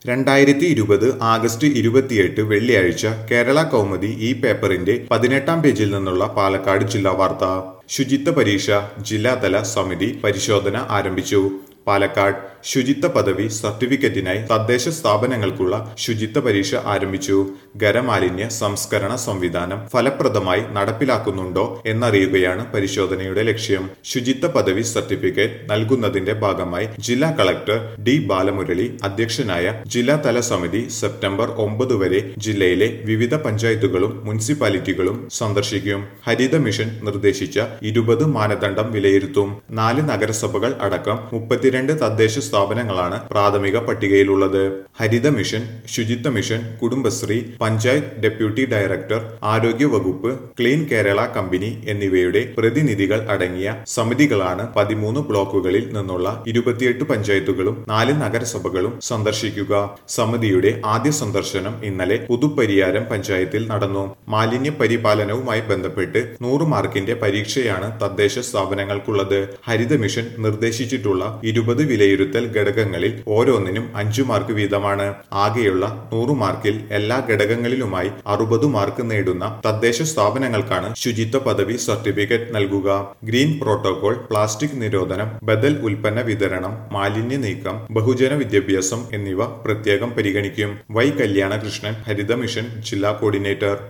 രണ്ടായിരത്തി ഇരുപത് ആഗസ്റ്റ് ഇരുപത്തിയെട്ട് വെള്ളിയാഴ്ച കേരള കൗമുദി ഈ പേപ്പറിന്റെ പതിനെട്ടാം പേജിൽ നിന്നുള്ള പാലക്കാട് ജില്ലാ വാർത്ത ശുചിത്വ പരീക്ഷ ജില്ലാതല സമിതി പരിശോധന ആരംഭിച്ചു പാലക്കാട് ശുചിത്വ പദവി സർട്ടിഫിക്കറ്റിനായി തദ്ദേശ സ്ഥാപനങ്ങൾക്കുള്ള ശുചിത്വ പരീക്ഷ ആരംഭിച്ചു ഖരമാലിന്യ സംസ്കരണ സംവിധാനം ഫലപ്രദമായി നടപ്പിലാക്കുന്നുണ്ടോ എന്നറിയുകയാണ് പരിശോധനയുടെ ലക്ഷ്യം ശുചിത്വ പദവി സർട്ടിഫിക്കറ്റ് നൽകുന്നതിന്റെ ഭാഗമായി ജില്ലാ കളക്ടർ ഡി ബാലമുരളി അധ്യക്ഷനായ ജില്ലാതല സമിതി സെപ്റ്റംബർ ഒമ്പത് വരെ ജില്ലയിലെ വിവിധ പഞ്ചായത്തുകളും മുനിസിപ്പാലിറ്റികളും സന്ദർശിക്കും ഹരിത മിഷൻ നിർദ്ദേശിച്ച ഇരുപത് മാനദണ്ഡം വിലയിരുത്തും നാല് നഗരസഭകൾ അടക്കം മുപ്പത്തിരണ്ട് തദ്ദേശ സ്ഥാപനങ്ങളാണ് പ്രാഥമിക പട്ടികയിലുള്ളത് ഹരിത മിഷൻ ശുചിത്വ mission Kudumbashree panchayat deputy director ആരോഗ്യ വകുപ്പ് ക്ലീൻ കേരള കമ്പനി എന്നിവയുടെ പ്രതിനിധികൾ അടങ്ങിയ സമിതികളാണ് പതിമൂന്ന് ബ്ലോക്കുകളിൽ നിന്നുള്ള ഇരുപത്തിയെട്ട് പഞ്ചായത്തുകളും നാല് നഗരസഭകളും സന്ദർശിക്കുക സമിതിയുടെ ആദ്യ സന്ദർശനം ഇന്നലെ പുതുപ്പരിയാരം പഞ്ചായത്തിൽ നടന്നു മാലിന്യ പരിപാലനവുമായി ബന്ധപ്പെട്ട് നൂറ് മാർക്കിന്റെ പരീക്ഷയാണ് തദ്ദേശ സ്ഥാപനങ്ങൾക്കുള്ളത് ഹരിത മിഷൻ നിർദ്ദേശിച്ചിട്ടുള്ള ഇരുപത് വിലയിരുത്തൽ ഘടകങ്ങളിൽ ഓരോന്നിനും അഞ്ചു മാർക്ക് വീതമാണ് ആകെയുള്ള നൂറ് മാർക്കിൽ എല്ലാ ഘടകങ്ങളിലുമായി അറുപത് മാർക്ക് നേടുന്ന തദ്ദേശ സ്ഥാപനങ്ങൾക്കാണ് ശുചിത്വ പദവി സർട്ടിഫിക്കറ്റ് നൽകുക ഗ്രീൻ പ്രോട്ടോകോൾ പ്ലാസ്റ്റിക് നിരോധനം ബദൽ ഉൽപ്പന്ന വിതരണം മാലിന്യ നീക്കം ബഹുജന വിദ്യാഭ്യാസം എന്നിവ പ്രത്യേകം പരിഗണിക്കും വൈ കല്യാണകൃഷ്ണൻ ഹരിത മിഷൻ ജില്ലാ കോർഡിനേറ്റർ